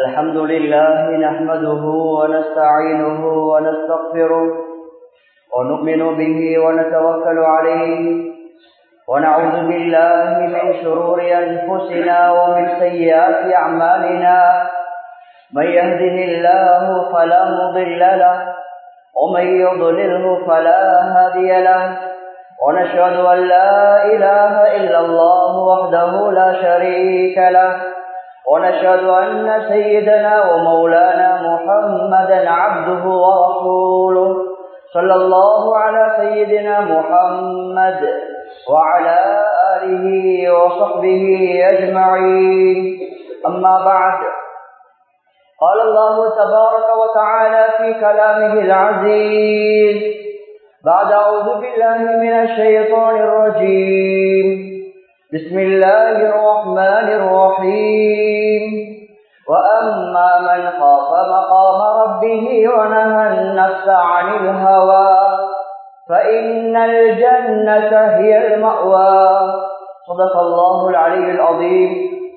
الحمد لله نحمده ونستعينه ونستغفره ونؤمن به ونتوكل عليه ونعوذ بالله من شرور أنفسنا ومن سيئات أعمالنا من يهده الله فلا مضل له ومن يضلله فلا هادي له ونشهد أن لا إله إلا الله وحده لا شريك له ونشهد أن سيدنا ومولانا محمدا عبده ورسوله صلى الله على سيدنا محمد وعلى آله وصحبه أجمعين أما بعد قال الله تبارك وتعالى في كلامه العزيز بعد أعوذ بالله من الشيطان الرجيم بسم الله الرحمن الرحيم وأما من خاف مقام ربه ونهى النفس عن الهوى فإن الجنة هي المأوى صدق الله العلي العظيم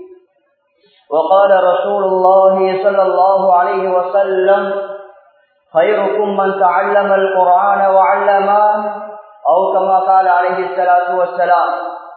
وقال رسول الله صلى الله عليه وسلم خيركم من تعلم القرآن وعلمه أو كما قال عليه الصلاة والسلام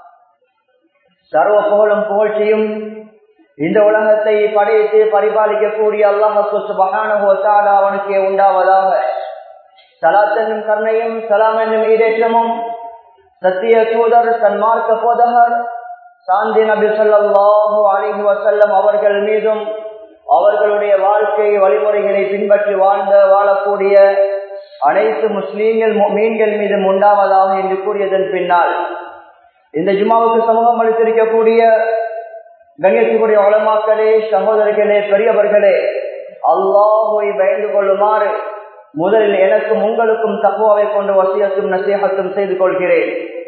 சர்வ புகழும் புகழ்ச்சியும் இந்த உலகத்தை படைத்து பரிபாலிக்கக்கூடிய அல்லாஹால அவனுக்கே உண்டாவதாக சலாத் என்னும் கருணையும் சலாம் என்னும் ஈடேற்றமும் சத்திய தூதர் சன்மார்க்க போதகர் சாந்தி நபி சொல்லாஹு அலிஹி வசல்லம் அவர்கள் மீதும் அவர்களுடைய வாழ்க்கை வழிமுறைகளை பின்பற்றி வாழ்ந்த வாழக்கூடிய அனைத்து முஸ்லீம்கள் மீன்கள் மீதும் உண்டாவதாக என்று கூறியதன் பின்னால் இந்த ஜுமாவுக்கு சமூகம் அளித்திருக்கக்கூடிய கண்ணியத்துக்குரிய வளமாக்களே சகோதரர்களே பெரியவர்களே அல்லாஹுவை பயந்து கொள்ளுமாறு முதலில் எனக்கும் உங்களுக்கும் தக்குவாவை கொண்டு வசியத்தும் நசீகத்தும் செய்து கொள்கிறேன்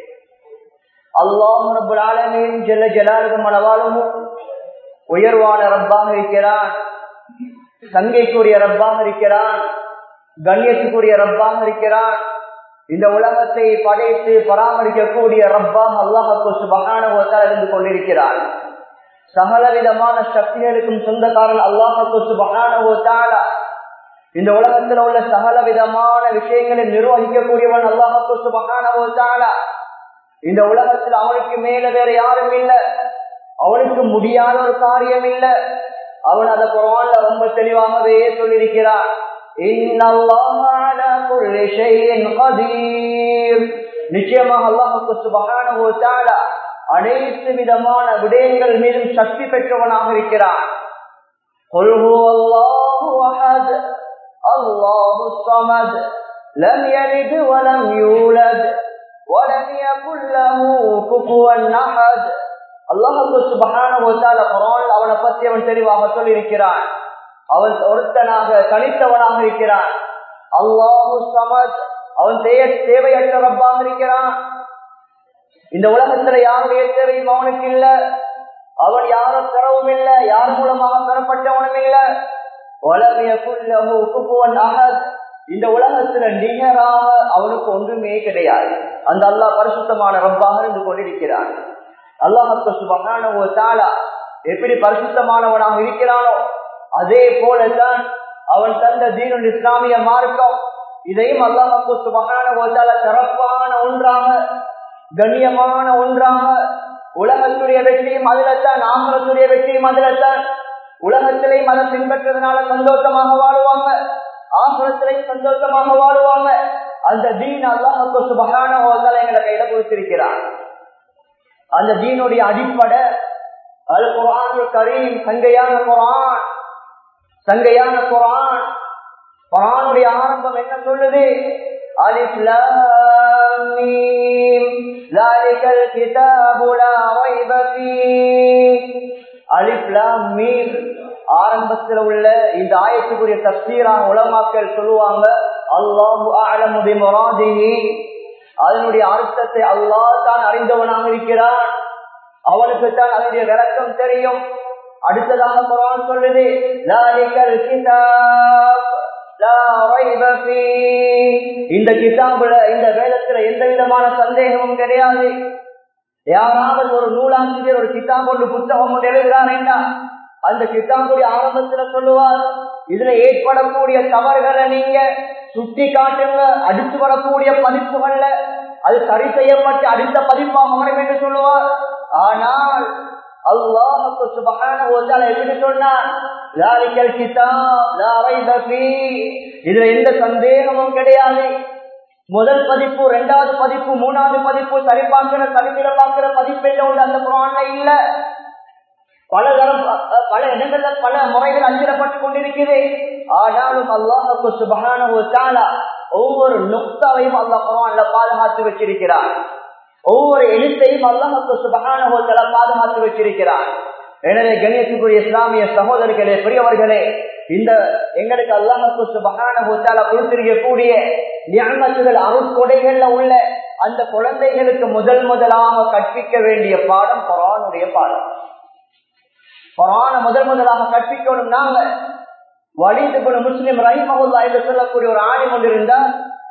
அல்லாஹ் ரபுல் ஆலமீன் ஜெல்ல ஜலாலுக்கும் அளவாலும் உயர்வான ரப்பாக இருக்கிறான் சங்கைக்குரிய ரப்பாக இருக்கிறான் கண்ணியத்துக்குரிய ரப்பாக இருக்கிறான் இந்த உலகத்தை படைத்து பராமரிக்கக்கூடிய ரப்பாக அல்லாஹு சுபகான இருந்து கொண்டிருக்கிறான் சகல விதமான சக்திகளுக்கும் சொந்தக்காரன் அல்லாஹு சுபகான இந்த உலகத்தில் உள்ள சகல விதமான விஷயங்களை நிர்வகிக்கக்கூடியவன் அல்லாஹு சுபகான இந்த உலகத்தில் அவனுக்கு மேல வேற யாரும் இல்லை அவனுக்கு முடியாத ஒரு காரியம் இல்லை அவன் அதை குரான்ல ரொம்ப தெளிவாகவே சொல்லியிருக்கிறான் நிச்சயமாக அல்லாஹுக்கு சுபகான அனைத்து விதமான விடயங்கள் மீதும் சக்தி பெற்றவனாக இருக்கிறான் الله الصمد لم يلد ولم يولد ولم يكن له كفوا احد அல்லாஹு சுபகான அவனை பற்றி அவன் தெளிவாக சொல்லியிருக்கிறான் அவன் ஒருத்தனாக தனித்தவனாக இருக்கிறான் அல்லாஹு சமத் அவன் தேவையற்ற ரப்பாக இருக்கிறான் இந்த உலகத்துல யாருடைய தேவையும் அவனுக்கு இல்ல அவன் யாரும் பெறவும் இல்லை யார் மூலமாக பெறப்பட்டவனும் இல்ல இந்த உலகத்துல நிகராக அவனுக்கு ஒன்றுமே கிடையாது அந்த அல்லாஹ் பரிசுத்தமான ரப்பாக இருந்து கொண்டிருக்கிறான் அல்லாஹு சுபகான எப்படி பரிசுத்தமானவனாக இருக்கிறானோ அதே போலதான் அவன் தந்த தீனுல் இஸ்லாமிய மார்க்கம் இதையும் அல்லாஹு சுபகான சிறப்பான ஒன்றாக கண்ணியமான ஒன்றாக உலகத்துடைய வெற்றியும் அதில்தான் ஆமரத்துடைய வெற்றியும் அதில்தான் உலகத்திலையும் அதை பின்பற்றதுனால சந்தோஷமாக வாழுவாங்க ஆசிரத்திலையும் சந்தோஷமாக வாழுவாங்க அந்த தீன் அல்லாஹு சுபகான எங்களை கையில கொடுத்திருக்கிறான் அந்த தீனுடைய அடிப்படை அல் குரான் கரீம் சங்கையான குரான் சங்கையான குரான் குரானுடைய ஆரம்பம் என்ன சொல்லுது ஆரம்பத்தில் உள்ள இந்த ஆயத்துக்குரிய தப்சீரான உலமாக்கள் சொல்லுவாங்க அல்லாஹு ஆலமுதி மொராதினி அதனுடைய அர்த்தத்தை அல்லாஹ் தான் அறிந்தவனாக இருக்கிறான் அவனுக்கு தான் அதனுடைய விளக்கம் தெரியும் அடுத்ததாக குரான் சொல்லுது இந்த கிதாபுல இந்த வேதத்துல எந்த விதமான சந்தேகமும் கிடையாது யாராவது ஒரு நூலாசிரியர் ஒரு கிதாப் ஒன்று புத்தகம் ஒன்று எழுதுகிறாரேண்டா அந்த கிட்டாங்குடி ஆரம்பத்துல சொல்லுவார் இதுல ஏற்படக்கூடிய தவறுகளை நீங்க சுட்டி காட்டுங்க அடுத்து வரக்கூடிய பதிப்புகள்ல அது சரி செய்யப்பட்டு அடுத்த பதிப்பாக வரும் என்று சொல்லுவார் ஆனால் அல்லாஹுக்கு சுபகான ஒன்றால் எப்படி சொன்னார் இதுல எந்த சந்தேகமும் கிடையாது முதல் பதிப்பு இரண்டாவது பதிப்பு மூணாவது பதிப்பு சரி பார்க்கிற சரித்திர பார்க்கிற பதிப்பு என்ன உண்டு அந்த குரான்ல இல்ல பல தரம் பல இடங்கள்ல பல முறைகள் அஞ்சிடப்பட்டு கொண்டிருக்கிறது ஆனாலும் அல்லாஹுக்கு சுபகான ஒவ்வொரு நுக்தாவையும் அல்லா குரான்ல பாதுகாத்து வச்சிருக்கிறார் ஒவ்வொரு எழுத்தையும் அல்லாஹுக்கு சுபகான பாதுகாத்து வச்சிருக்கிறார் எனவே கணேசுக்குரிய இஸ்லாமிய சகோதரர்களே பெரியவர்களே இந்த எங்களுக்கு அல்லாஹுக்கு சுபகான கொடுத்திருக்கக்கூடிய ஞானத்துகள் அருட்கொடைகள்ல உள்ள அந்த குழந்தைகளுக்கு முதல் முதலாக கற்பிக்க வேண்டிய பாடம் குரானுடைய பாடம் குரான முதல் முதலாக கற்பிக்கணும் நாங்க வலிந்து கொண்டு முஸ்லிம் ரஹிமகுல்லா என்று சொல்லக்கூடிய ஒரு ஆணி கொண்டிருந்தார்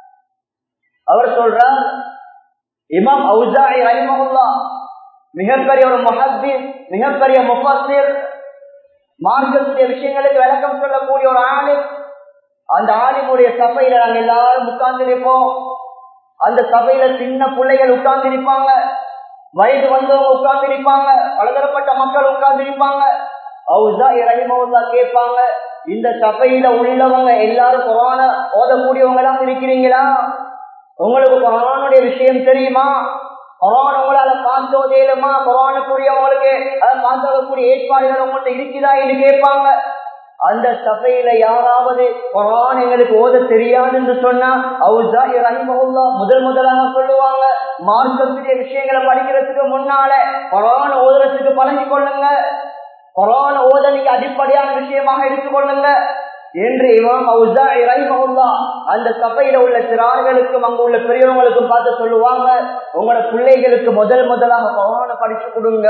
அவர் சொல்றார் இமாம் அவுசாய் ரஹிமகுல்லா மிகப்பெரிய ஒரு மஹத்தீஸ் மிகப்பெரிய முஃபசிர் மார்க்கத்துடைய விஷயங்களுக்கு விளக்கம் சொல்லக்கூடிய ஒரு ஆளு அந்த ஆலிமுடைய சபையில நாங்க எல்லாரும் உட்கார்ந்து அந்த சபையில சின்ன பிள்ளைகள் உட்கார்ந்து இருப்பாங்க வயது வந்தவங்க உட்கார்ந்து இருப்பாங்க பலதரப்பட்ட மக்கள் உட்கார்ந்து இருப்பாங்க அவுசா இறங்கிமவுல்லா கேட்பாங்க இந்த சபையில உள்ளவங்க எல்லாரும் கொரோன ஓதக்கூடியவங்க எல்லாம் இருக்கிறீங்களா உங்களுக்கு கொரோனுடைய விஷயம் தெரியுமா கொரோனா உங்களால பார்த்து ஓதையிலுமா கொரோனுக்குரியவங்களுக்கு அதை பார்த்துக்கூடிய ஏற்பாடுகள் உங்கள்கிட்ட இருக்குதா என்று கேட்பாங்க அந்த சபையில யாராவது குரான் எங்களுக்கு ஓத தெரியாது என்று சொன்னா அவுசா ரஹிமகுல்லா முதல் முதலாக சொல்லுவாங்க மார்க்கத்துடைய விஷயங்களை படிக்கிறதுக்கு முன்னால குரான் ஓதுறதுக்கு பழகி கொள்ளுங்க குரான் ஓத நீங்க அடிப்படையான விஷயமாக எடுத்துக்கொள்ளுங்க என்று இமாம் அவுசா ரஹிமகுல்லா அந்த சபையில உள்ள சிறார்களுக்கும் அங்க உள்ள பெரியவங்களுக்கும் பார்த்து சொல்லுவாங்க உங்களோட பிள்ளைகளுக்கு முதல் முதலாக குரானை படிச்சு கொடுங்க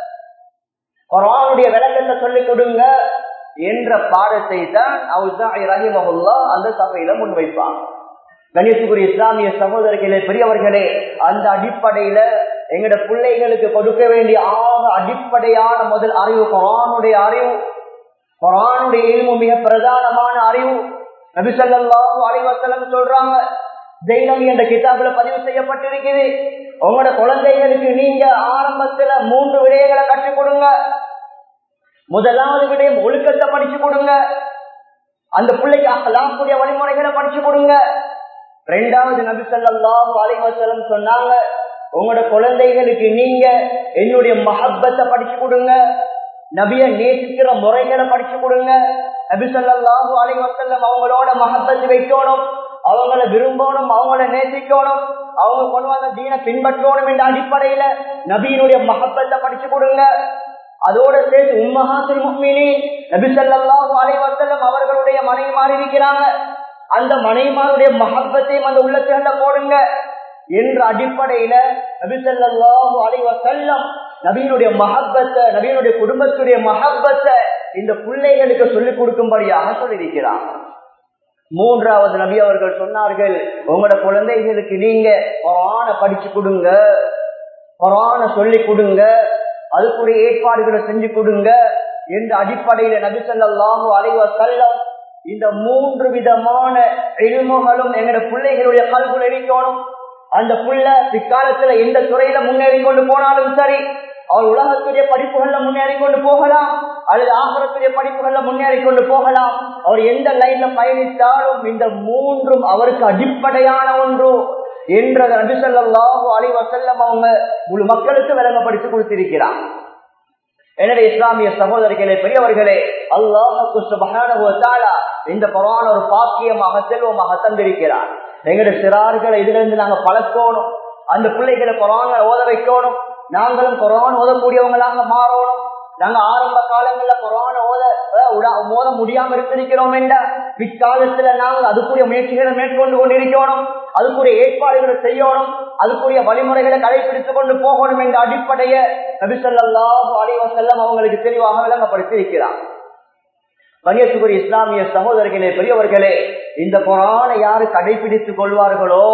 குரானுடைய விளக்கத்தை சொல்லிக் கொடுங்க என்ற பாடத்தை தான் ரஹிமகுல்லா அந்த சபையில முன்வைப்பாங்க கணேசுக்குரிய இஸ்லாமிய சகோதரர்களே பெரியவர்களே அந்த அடிப்படையில எங்கட பிள்ளைகளுக்கு கொடுக்க வேண்டிய ஆக அடிப்படையான முதல் அறிவு குரானுடைய அறிவு குரானுடைய இல்மு மிக பிரதானமான அறிவு நபிசல்லாஹு அலைவசலம் சொல்றாங்க தெய்வம் என்ற கிதாபுல பதிவு செய்யப்பட்டிருக்குது உங்களோட குழந்தைகளுக்கு நீங்க ஆரம்பத்துல மூன்று விடயங்களை கற்றுக் கொடுங்க முதலாவது விடயம் ஒழுக்கத்தை படிச்சு கொடுங்க அந்த பிள்ளைக்கு அகலாக்கூடிய வழிமுறைகளை படிச்சு கொடுங்க ரெண்டாவது நபி சொல்லாஹு அலைவசலம் சொன்னாங்க உங்களோட குழந்தைகளுக்கு நீங்க என்னுடைய மஹப்பத்தை படிச்சு கொடுங்க நபிய நேசிக்கிற முறைகளை படிச்சு கொடுங்க நபி சொல்லாஹு அலைவசல்லம் அவங்களோட மஹப்பத்து வைக்கணும் அவங்கள விரும்பணும் அவங்கள நேசிக்கணும் அவங்க கொண்டு வந்த தீன பின்பற்றணும் என்ற அடிப்படையில நபியினுடைய மஹப்பத்தை படிச்சு கொடுங்க அதோட சேர்த்து உம்மஹாசுல் முக்மினி நபி ஸல்லல்லாஹு அலைஹி வஸல்லம் அவர்களுடைய மனைவிமார் இருக்கிறாங்க அந்த மனைவிமாருடைய மஹப்பத்தையும் அந்த உள்ளத்துல போடுங்க என்ற அடிப்படையில நபி ஸல்லல்லாஹு அலைஹி வஸல்லம் நபியினுடைய மஹப்பத்தை நபியினுடைய குடும்பத்துடைய மஹப்பத்தை இந்த பிள்ளைகளுக்கு சொல்லிக் கொடுக்கும்படியாக சொல்லியிருக்கிறாங்க மூன்றாவது நபி அவர்கள் சொன்னார்கள் உங்களோட குழந்தைகளுக்கு நீங்க கொரான படிச்சு கொடுங்க கொரான சொல்லி கொடுங்க அதுக்குரிய ஏற்பாடுகளை செஞ்சு கொடுங்க என்ற அடிப்படையில நபி சொல்லாஹு அலைவ செல்லம் இந்த மூன்று விதமான எளிமுகளும் எங்களோட பிள்ளைகளுடைய கல்குள் இருக்கணும் அந்த புள்ள பிற்காலத்துல எந்த துறையில முன்னேறி கொண்டு போனாலும் சரி அவர் உலகத்துடைய படிப்புகள்ல முன்னேறி கொண்டு போகலாம் அல்லது ஆகரத்துடைய படிப்புகள்ல முன்னேறி கொண்டு போகலாம் அவர் எந்த லைன்ல பயணித்தாலும் இந்த மூன்றும் அவருக்கு அடிப்படையான ஒன்று என்ற நபிசல்லாஹு அலைவசல்லம் அவங்க முழு மக்களுக்கு விளங்கப்படுத்தி கொடுத்திருக்கிறார் எனவே இஸ்லாமிய சகோதரிகளே பெரியவர்களே அல்லாஹுக்கு சுபகான இந்த பரவான ஒரு பாக்கியமாக செல்வமாக தந்திருக்கிறார் எங்களுடைய சிறார்களை இதுல இருந்து நாங்க பழக்கணும் அந்த பிள்ளைகளை கொரோனா ஓத வைக்கணும் நாங்களும் கொரோனா ஓதக்கூடியவங்களாக மாறணும் நாங்க ஆரம்ப காலங்கள்ல கொரோனா ஓத மோத முடியாம இருந்திருக்கிறோம் என்ற பிற்காலத்துல நாங்கள் அதுக்குரிய முயற்சிகளை மேற்கொண்டு கொண்டிருக்கணும் அதுக்குரிய ஏற்பாடுகளை செய்யணும் அதுக்குரிய வழிமுறைகளை கடைபிடித்துக் கொண்டு போகணும் என்ற அடிப்படைய நபிசல்லாஹு அலைவசல்லம் அவங்களுக்கு தெளிவாக விளங்கப்படுத்தி இருக்கிறார் கண்ணியத்துக்குரிய இஸ்லாமிய சகோதரர்களே பெரியவர்களே இந்த குரானை யாரு கடைபிடித்துக் கொள்வார்களோ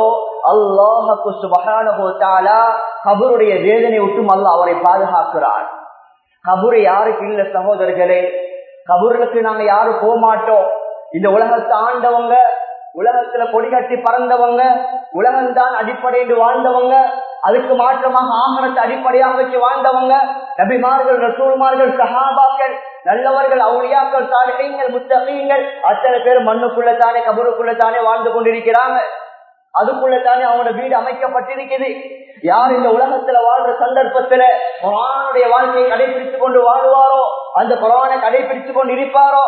அல்லாஹு சுபகான கபருடைய வேதனை விட்டும் அல்ல அவரை பாதுகாக்கிறார் கபூர் யாருக்கு இல்ல சகோதரர்களே கபூர்களுக்கு நாங்க யாரும் போக மாட்டோம் இந்த உலகத்தை ஆண்டவங்க உலகத்துல கொடி கட்டி பறந்தவங்க உலகம்தான் அடிப்படையில் வாழ்ந்தவங்க அதுக்கு மாற்றமாக ஆகரத்தை அடிப்படையாக வச்சு வாழ்ந்தவங்க நபிமார்கள் ரசூல்மார்கள் சஹாபாக்கள் நல்லவர்கள் அவுளியாக்கள் சாலைகள் முத்தகீங்கள் அத்தனை பேர் மண்ணுக்குள்ள தானே கபருக்குள்ள தானே வாழ்ந்து கொண்டிருக்கிறாங்க அதுக்குள்ள தானே அவங்களோட வீடு அமைக்கப்பட்டிருக்குது யார் இந்த உலகத்துல வாழ்ற சந்தர்ப்பத்துல குரானுடைய வாழ்க்கையை கடைபிடித்து கொண்டு வாழ்வாரோ அந்த குரானை கடைபிடித்து கொண்டு இருப்பாரோ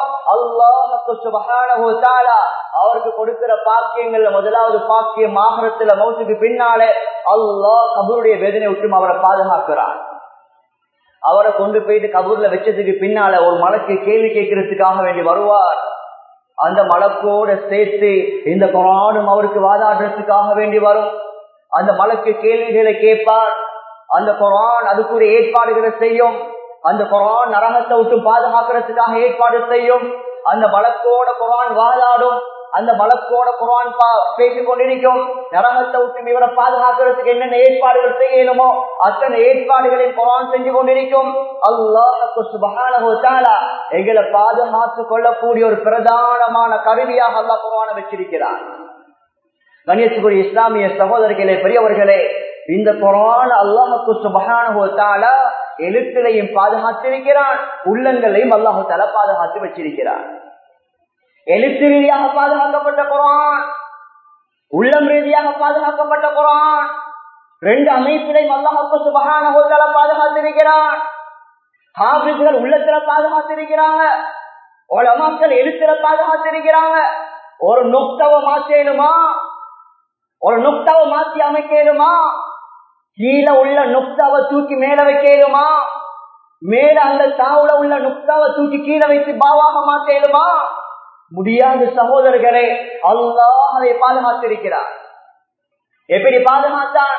அல்லாஹு அவருக்கு கொடுக்கிற பாக்கியங்கள்ல முதலாவது பாக்கியம் ஆகரத்துல மௌத்துக்கு பின்னாலே அல்லாஹ் கபூருடைய வேதனை விட்டும் அவரை பாதுகாக்கிறான் அவரை கொண்டு போயிட்டு கபூர்ல வச்சதுக்கு பின்னால ஒரு மலக்கு கேள்வி கேட்கறதுக்காக வேண்டி வருவார் அந்த மலக்கோட சேர்த்து இந்த குரானும் அவருக்கு வாதாடுறதுக்காக வேண்டி வரும் அந்த மலக்கு கேள்விகளை கேட்பார் அந்த குரான் அதுக்குரிய ஏற்பாடுகளை செய்யும் அந்த குரான் நரகத்தை விட்டு பாதுகாக்கிறதுக்காக ஏற்பாடு செய்யும் அந்த மலக்கோட குரான் வாதாடும் அந்த மலக்கோட குரான் பேசிக் கொண்டிருக்கும் நரகத்தை விட்டு இவரை பாதுகாக்கிறதுக்கு என்னென்ன ஏற்பாடுகள் செய்யணுமோ அத்தனை ஏற்பாடுகளில் குரான் செஞ்சு கொண்டிருக்கும் அல்லாஹு சுபகான எங்களை பாதுகாத்து கொள்ளக்கூடிய ஒரு பிரதானமான கருவியாக அல்லா குரான வச்சிருக்கிறார் கணேசுக்குரிய இஸ்லாமிய சகோதரர்களே பெரியவர்களே இந்த குரான் அல்லாஹுக்கு சுபகான எழுத்திலையும் பாதுகாத்திருக்கிறான் உள்ளங்களையும் அல்லாஹு தலா பாதுகாத்து வச்சிருக்கிறான் எழுத்து ரீதியாக பாதுகாக்கப்பட்ட குரான் உள்ளம் ரீதியாக பாதுகாக்கப்பட்ட குரான் ரெண்டு அமைப்பிலையும் அல்லாஹுக்கு சுபகான பாதுகாத்திருக்கிறான் ஹாபிஸ்கள் உள்ளத்துல பாதுகாத்திருக்கிறாங்க உலமாக்கள் எழுத்துல பாதுகாத்திருக்கிறாங்க ஒரு நொக்தவை மாற்றேனுமா ஒரு நொக்தாவை மாற்றி அமைக்கலுமா கீழே உள்ள நொக்தாவை தூக்கி மேல வைக்கலுமா மேல அந்த தாவுல உள்ள நுக்தாவை தூக்கி கீழே வைத்து பாவாக மாற்றேலுமா முடியாத சகோதரர்களே அல்லாஹ் அதை பாதுகாத்திருக்கிறார் எப்படி பாதுகாத்தான்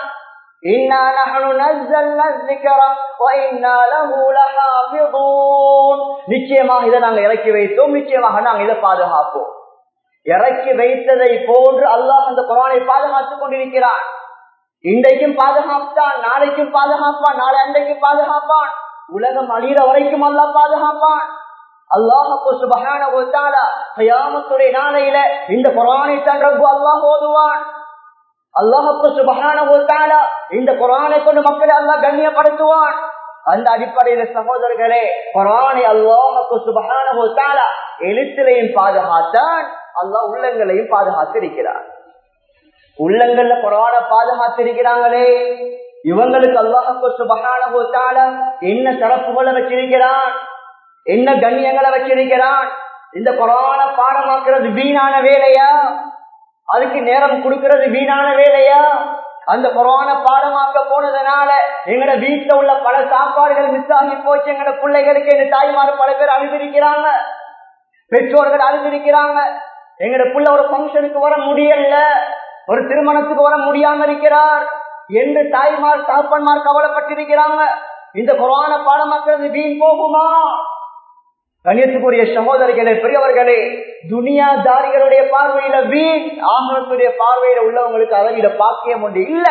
நிச்சயமாக இதை நாங்கள் இறக்கி வைத்தோம் நிச்சயமாக நாங்கள் இதை பாதுகாப்போம் இறக்கி வைத்ததை போன்று அல்லாஹ் அந்த குரானை பாதுகாத்துக் கொண்டிருக்கிறான் இன்றைக்கும் பாதுகாப்பான் நாளைக்கும் பாதுகாப்பான் நாளை அன்றைக்கும் பாதுகாப்பான் உலகம் அழிகிற வரைக்கும் அல்லா பாதுகாப்பான் அல்லாஹு சுபகானுடைய நாளையில இந்த குரானை தான் ரப்பு அல்லாஹ் ஓதுவான் அல்லாஹு சுபகான இந்த குரானை கொண்டு மக்களை அல்லாஹ் கண்ணியப்படுத்துவான் அந்த அடிப்படையில சகோதரர்களே குரானை அல்லாஹு சுபகான எழுத்திலையும் பாதுகாத்தான் அல்லாஹ் உள்ளங்களையும் பாதுகாத்திருக்கிறார் உள்ளங்கள்ல குரான பாதுகாத்திருக்கிறாங்களே இவங்களுக்கு அல்லாஹு சுபகான என்ன சிறப்புகளை வச்சிருக்கிறான் என்ன கண்ணியங்களை வச்சிருக்கிறான் இந்த குரான பாடமாக்குறது வீணான வேலையா அதுக்கு நேரம் கொடுக்கறது வீணான வேலையா அந்த குரான பாடமாக்க போனதுனால எங்கட வீட்டுல உள்ள பல சாப்பாடுகள் மிஸ் ஆகி போச்சு எங்கட பிள்ளைகளுக்கு எங்க தாய்மார் பல பேர் அழுதிருக்கிறாங்க பெற்றோர்கள் அழுதிருக்கிறாங்க எங்கட புள்ள ஒரு பங்கனுக்கு வர முடியல ஒரு திருமணத்துக்கு வர முடியாம இருக்கிறார் என்று தாய்மார் தகப்பன்மார் கவலைப்பட்டிருக்கிறாங்க இந்த குரான பாடமாக்குறது வீண் போகுமா கணியத்துக்குரிய சகோதரிகளே பெரியவர்களே துனியாதாரிகளுடைய பார்வையில வீண் ஆமணத்துடைய பார்வையில உள்ளவங்களுக்கு அளவில பாக்கியம் ஒன்று இல்ல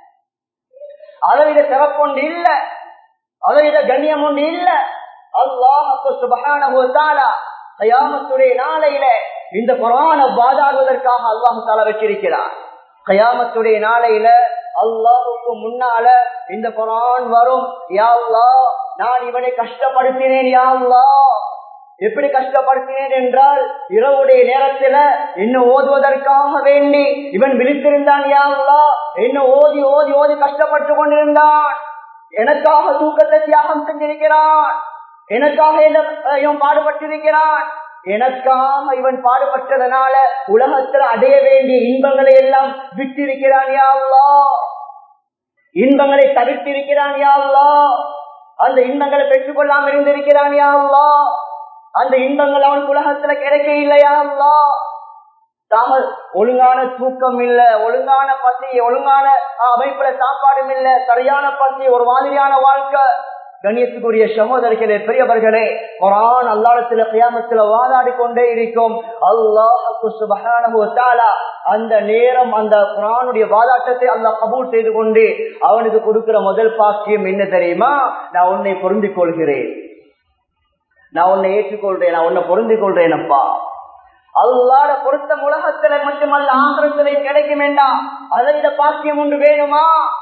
அளவில சிறப்பு ஒன்று இல்ல அளவில கண்ணியம் ஒன்று இல்ல அல்லாஹு சுபகான கயாமத்துடைய நாளையில இந்த குரான வாதாடுவதற்காக அல்லாஹு தால வச்சிருக்கிறார் கயாமத்துடைய நாளையில அல்லாஹுக்கு முன்னால இந்த குரான் வரும் யா நான் இவனை கஷ்டப்படுத்தினேன் யா எப்படி கஷ்டப்படுத்தினேன் என்றால் இரவுடைய நேரத்துல என்ன ஓதுவதற்காக வேண்டி இவன் விழித்திருந்தான் யாருலா என்ன ஓதி ஓதி ஓதி கஷ்டப்பட்டு கொண்டிருந்தான் எனக்காக தூக்கத்தை தியாகம் செஞ்சிருக்கிறான் எனக்காக இவன் பாடுபட்டிருக்கிறான் எனக்காக இவன் பாடுபட்டதனால உலகத்துல அடைய வேண்டிய இன்பங்களை எல்லாம் விட்டிருக்கிறான் யாருலா இன்பங்களை தவிர்த்திருக்கிறான் யாருலா அந்த இன்பங்களை பெற்றுக் கொள்ளாமல் இருந்திருக்கிறான் யாருலா அந்த இன்பங்கள் அவனுக்கு உலகத்துல கிடைக்க இல்லையா ஒழுங்கான தூக்கம் இல்ல ஒழுங்கான பசி ஒழுங்கான அமைப்புல சாப்பாடும் இல்ல சரியான பசி ஒரு மாதிரியான வாழ்க்கை கண்ணியத்துக்குரிய சகோதரர்களே பெரியவர்களே குரான் அல்லாடத்துல கியாமத்துல வாதாடி கொண்டே இருக்கும் அல்லாஹு சுபஹானஹு தஆலா அந்த நேரம் அந்த குரானுடைய வாதாட்டத்தை அல்லாஹ் கபூல் செய்து கொண்டு அவனுக்கு கொடுக்கிற முதல் பாக்கியம் என்ன தெரியுமா நான் உன்னை பொருந்திக் கொள்கிறேன் நான் உன்னை ஏற்றுக்கொள்றேன் நான் உன்னை பொருந்திக் கொள்றேன் அப்பா அல்லாட பொருத்தம் உலகத்துல மட்டுமல்ல ஆகரத்திலே கிடைக்கும் வேண்டாம் அதை விட பாக்கியம் ஒன்று வேணுமா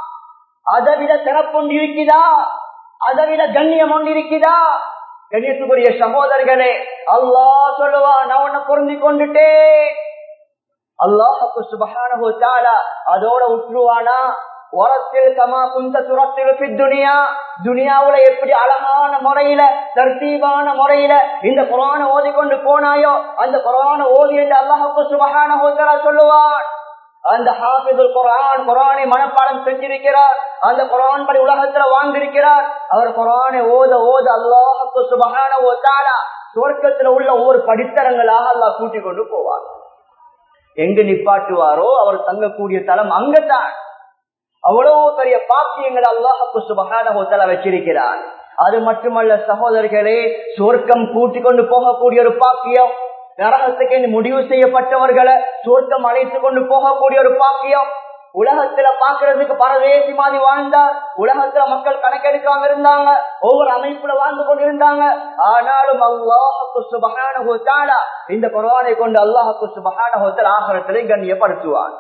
அதை விட சிறப்பொன்று இருக்குதா அதை விட கண்ணியம் ஒன்று இருக்குதா கண்ணியத்துக்குரிய சகோதரர்களே அல்லாஹ் சொல்லுவா நான் உன்னை பொருந்தி கொண்டுட்டேன் அல்லாஹுக்கு சுபகானு தாலா அதோட உற்றுவானா உரத்தில் கமா குந்த துரத்தில் துனியா துனியாவுல எப்படி அழகான முறையில தர்த்தீவான முறையில இந்த குரான ஓதி கொண்டு போனாயோ அந்த குரான ஓதி என்று அல்லாஹுக்கு சுபகான சொல்லுவான் அந்த ஹாபிதுல் குரான் குரானை மனப்பாடம் செஞ்சிருக்கிறார் அந்த குரான் படி உலகத்துல வாழ்ந்திருக்கிறார் அவர் குரானை ஓத ஓத அல்லாஹுக்கு சுபகான ஓதாலா சுவர்க்கத்துல உள்ள ஒவ்வொரு படித்தரங்களாக அல்லாஹ் கூட்டிக் கொண்டு போவார் எங்க நிப்பாட்டுவாரோ அவர் தங்கக்கூடிய தலம் அங்கத்தான் அவ்வளவு பெரிய பாக்கியங்கள் அல்லாஹு சுபகான ஹோத்தல வச்சிருக்கிறார் அது மட்டுமல்ல சகோதரர்களே சொர்க்கம் கூட்டிக் கொண்டு போகக்கூடிய ஒரு பாக்கியம் நரகத்துக்கு முடிவு செய்யப்பட்டவர்களை சொர்க்கம் அழைத்து கொண்டு போகக்கூடிய ஒரு பாக்கியம் உலகத்துல பாக்குறதுக்கு பரதேசி மாதிரி வாழ்ந்தார் உலகத்துல மக்கள் கணக்கெடுக்காம இருந்தாங்க ஒவ்வொரு அமைப்புல வாழ்ந்து கொண்டிருந்தாங்க ஆனாலும் அல்லாஹுக்கு சுபகான இந்த குரானை கொண்டு அல்லாஹுக்கு சுபகான ஆகரத்திலே கண்ணியப்படுத்துவார்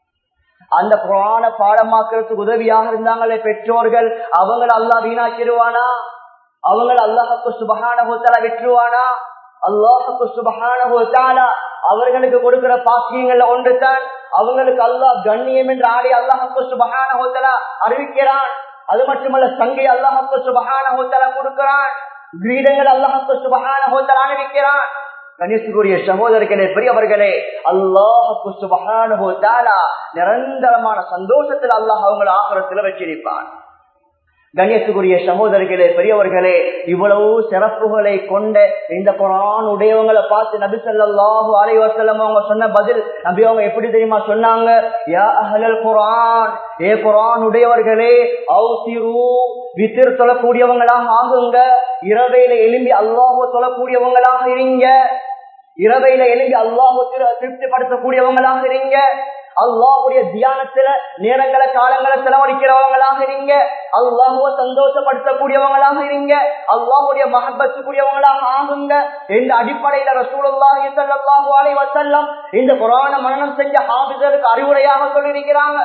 அந்த புராண பாடமாக்குறதுக்கு உதவியாக இருந்தாங்களே பெற்றோர்கள் அவங்கள அல்லா வீணாக்கிடுவானா அவங்கள அல்லாஹுக்கு சுபகான ஹோத்தலா வெற்றுவானா அல்லாஹுக்கு சுபகான ஹோத்தாலா அவர்களுக்கு கொடுக்கிற பாக்கியங்கள்ல ஒன்றுதான் அவங்களுக்கு அல்லாஹ் கண்ணியம் என்று ஆடி அல்லாஹுக்கு சுபகான ஹோத்தலா அறிவிக்கிறான் அது மட்டுமல்ல சங்கை அல்லாஹுக்கு சுபகான ஹோத்தலா கொடுக்கிறான் கிரீடங்கள் அல்லாஹுக்கு சுபகான ஹோத்தலா அணிவிக்கிறான் கணேசுக்குரிய சகோதரர்களே பெரியவர்களே அல்லாஹு சுபஹானஹு தஆலா நிரந்தரமான சந்தோஷத்தில் அல்லாஹ் அவங்களை ஆகரத்தில் வச்சிருப்பான் கணேசுக்குரிய சகோதரர்களே பெரியவர்களே இவ்வளவு சிறப்புகளை கொண்ட இந்த குரான் உடையவங்களை பார்த்து நபி ஸல்லல்லாஹு அலைஹி வஸல்லம் அவங்க சொன்ன பதில் நபி அவங்க எப்படி தெரியுமா சொன்னாங்க யா அஹ்லல் குர்ஆன் ஏ குர்ஆன் உடையவர்களே அவுசிரு வித்திர் சொல்லக்கூடியவங்களாக ஆகுங்க இரவையில எழும்பி அல்லாஹ் சொல்லக்கூடியவங்களாக இருங்க இரவையில எழும்பி அல்லாஹ் திருப்திப்படுத்தக்கூடியவங்களாக இருங்க அல்லாஹுடைய தியானத்துல நேரங்களை காலங்களை செலவழிக்கிறவங்களாக இருங்க அல்லாஹுவ சந்தோஷப்படுத்தக்கூடியவங்களாக இருங்க அல்லாஹுடைய மகபத்துக்குரியவங்களாக ஆகுங்க இந்த அடிப்படையில ரசூலுல்லாஹி ஸல்லல்லாஹு அலைஹி வஸல்லம் இந்த குர்ஆன மனனம் செஞ்ச ஹாஃபிஸருக்கு அறிவுரையாக சொல்லியிருக்கிறாங்க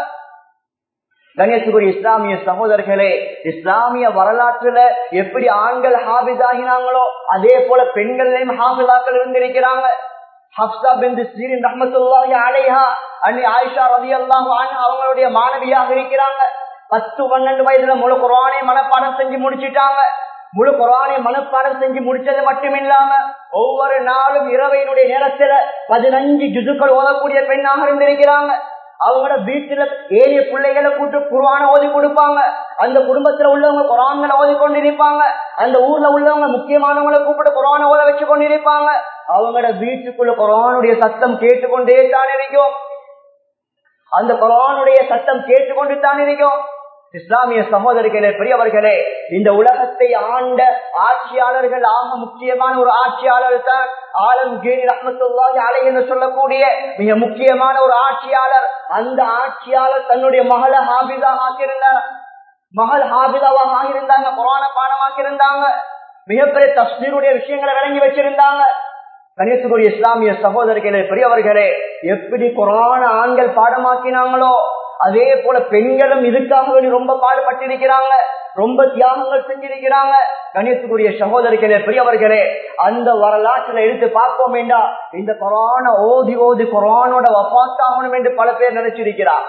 கணேசுக்குரிய இஸ்லாமிய சகோதரர்களே இஸ்லாமிய வரலாற்றுல எப்படி ஆண்கள் ஹாபிஸ் ஆகினாங்களோ அதே போல பெண்கள்லயும் ஹாபிதாக்கள் இருந்திருக்கிறாங்க ஹப்சா பிந்து ஸ்ரீரின் ரஹமத்துல்லாஹி அலைஹா அன்னி ஆயிஷா ரவி அல்லாஹு அவங்களுடைய மாணவியாக இருக்கிறாங்க பத்து பன்னெண்டு வயதுல முழு குரானை மனப்பாடம் செஞ்சு முடிச்சிட்டாங்க முழு குரானை மனப்பாடம் செஞ்சு முடிச்சது மட்டுமில்லாம ஒவ்வொரு நாளும் இரவையினுடைய நேரத்துல பதினஞ்சு ஜுதுக்கள் ஓதக்கூடிய பெண்ணாக இருந்திருக்கிறாங்க அவங்களோட வீட்டுல ஏழைய பிள்ளைகளை கூட்டு குருவான ஓதி கொடுப்பாங்க அந்த குடும்பத்துல உள்ளவங்க குரான்களை ஓதி கொண்டிருப்பாங்க அந்த ஊர்ல உள்ளவங்க முக்கியமானவங்களை கூப்பிட்டு குரான ஓத வச்சு கொண்டிருப்பாங்க அவங்களோட வீட்டுக்குள்ள குரானுடைய சத்தம் கேட்டுக்கொண்டே தான் இருக்கும் அந்த குரானுடைய சத்தம் கேட்டுக்கொண்டு தான் இருக்கும் இஸ்லாமிய சகோதரிகளே பெரியவர்களே இந்த உலகத்தை ஆண்ட ஆட்சியாளர்கள் ஆக முக்கியமான ஒரு ஆட்சியாளர் தான் ஆலம் கேரி ரஹமத்துல்லாஹி அலை என்று சொல்லக்கூடிய மிக முக்கியமான ஒரு ஆட்சியாளர் அந்த ஆட்சியாளர் தன்னுடைய மகளை ஹாபிதாக ஆக்கியிருந்தார் மகள் ஹாபிதாவாக ஆகியிருந்தாங்க புராண பாடமாக இருந்தாங்க மிகப்பெரிய தஸ்மீருடைய விஷயங்களை விளங்கி வச்சிருந்தாங்க கணேசுக்குரிய இஸ்லாமிய சகோதரிகளே பெரியவர்களே எப்படி குரான ஆண்கள் பாடமாக்கினாங்களோ அதே போல பெண்களும் இதுக்காக வேண்டி ரொம்ப பாடுபட்டிருக்கிறாங்க ரொம்ப தியாகங்கள் செஞ்சிருக்கிறாங்க கணேசுக்குரிய சகோதரிகளே பெரியவர்களே அந்த வரலாற்றுல எடுத்து பார்ப்போம் வேண்டா இந்த கொரோனா ஓதி ஓதி கொரோனோட வபாத்தாகணும் என்று பல பேர் நினைச்சிருக்கிறார்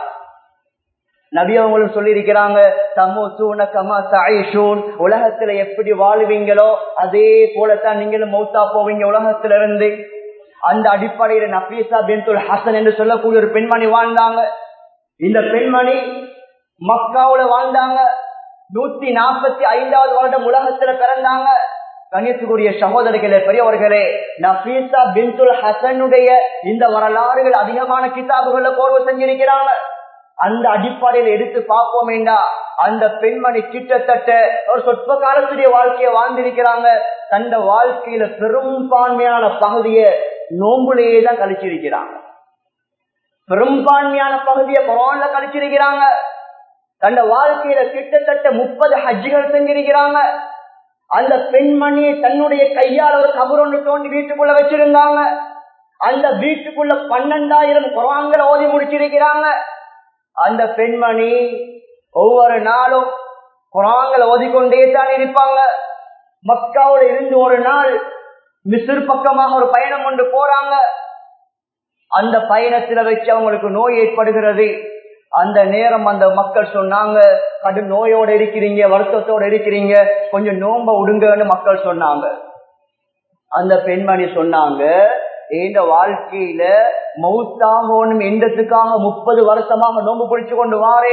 நபி அவங்களும் சொல்லியிருக்கிறாங்க தமோசூன கமா சாயிஷூன் உலகத்துல எப்படி வாழ்வீங்களோ அதே போலத்தான் நீங்களும் மௌத்தா போவீங்க உலகத்துல இருந்து அந்த அடிப்படையில நபீசா பின்துல் ஹசன் என்று சொல்லக்கூடிய ஒரு பெண்மணி வாழ்ந்தாங்க இந்த பெண்மணி மக்காவுல வாழ்ந்தாங்க நூத்தி நாற்பத்தி ஐந்தாவது வருடம் உலகத்துல பிறந்தாங்க கணியத்துக்குரிய சகோதரிகளே பெரியவர்களே நபீசா பின்துல் ஹசனுடைய இந்த வரலாறுகள் அதிகமான கிதாபுகளை கோர்வு செஞ்சிருக்கிறாங்க அந்த அடிப்படையில் எடுத்து பார்ப்போமேண்டா அந்த பெண்மணி கிட்டத்தட்ட ஒரு சொற்ப காலத்துடைய வாழ்க்கையை வாழ்ந்திருக்கிறாங்க தந்த வாழ்க்கையில பெரும்பான்மையான பகுதியை நோம்புலேயே தான் கழிச்சிருக்கிறாங்க பெரும்பான்மையான பகுதியை குரான்ல கழிச்சிருக்கிறாங்க தந்த வாழ்க்கையில கிட்டத்தட்ட முப்பது ஹஜ்ஜிகள் செஞ்சிருக்கிறாங்க அந்த பெண்மணியை தன்னுடைய கையால் ஒரு கபர் ஒன்று தோண்டி வீட்டுக்குள்ள வச்சிருந்தாங்க அந்த வீட்டுக்குள்ள பன்னெண்டாயிரம் குரான்களை ஓதி முடிச்சிருக்கிறாங்க அந்த பெண்மணி ஒவ்வொரு நாளும் குரான்களை ஓதிக்கொண்டே தான் இருப்பாங்க மக்காவோட இருந்து ஒரு நாள் மிசிறு பக்கமாக ஒரு பயணம் கொண்டு போறாங்க அந்த பயணத்துல வச்சு அவங்களுக்கு நோய் ஏற்படுகிறது அந்த நேரம் அந்த மக்கள் சொன்னாங்க கடும் நோயோட இருக்கிறீங்க வருத்தத்தோட இருக்கிறீங்க கொஞ்சம் நோம்ப விடுங்கன்னு மக்கள் சொன்னாங்க அந்த பெண்மணி சொன்னாங்க இந்த வாழ்க்கையில மவுத்தாகணும் எந்தத்துக்காக முப்பது வருஷமாக நோம்பு பிடிச்சு கொண்டு வாரே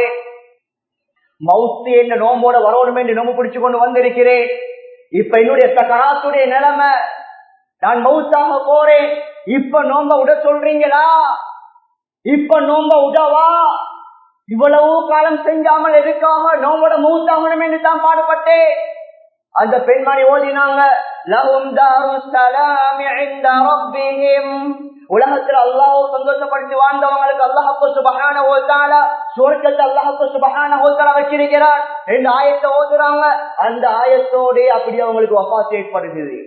மவுத்து என்ற நோம்போட வரணும் என்று நோம்பு பிடிச்சு கொண்டு வந்திருக்கிறேன் இப்ப என்னுடைய சக்கராத்துடைய நிலைமை நான் மவுத்தாக போறேன் இப்ப நோம்ப விட சொல்றீங்களா இப்ப நோம்ப விடவா இவ்வளவு காலம் செஞ்சாமல் எதுக்காக நோம்போட மவுத்தாகணும் என்று தான் பாடுபட்டேன் அந்த பெண்மணி ஓதினாங்க லஹும் தாரு ஸலாம் இன்த ரப்பிஹிம் உலகத்துல அல்லாஹ் சந்தோஷப்படுத்தி வாழ்ந்தவங்களுக்கு அல்லாஹ்க்கு சுபஹானஹு வ தஆலா சுவர்க்கத்தை அல்லாஹ்க்கு சுபஹானஹு வ தஆலா வச்சிருக்கிறார் ரெண்டு ஆயத்தை ஓதுறாங்க அந்த ஆயத்தோட அப்படி அவங்களுக்கு வஃபாத் ஏற்படுகிறது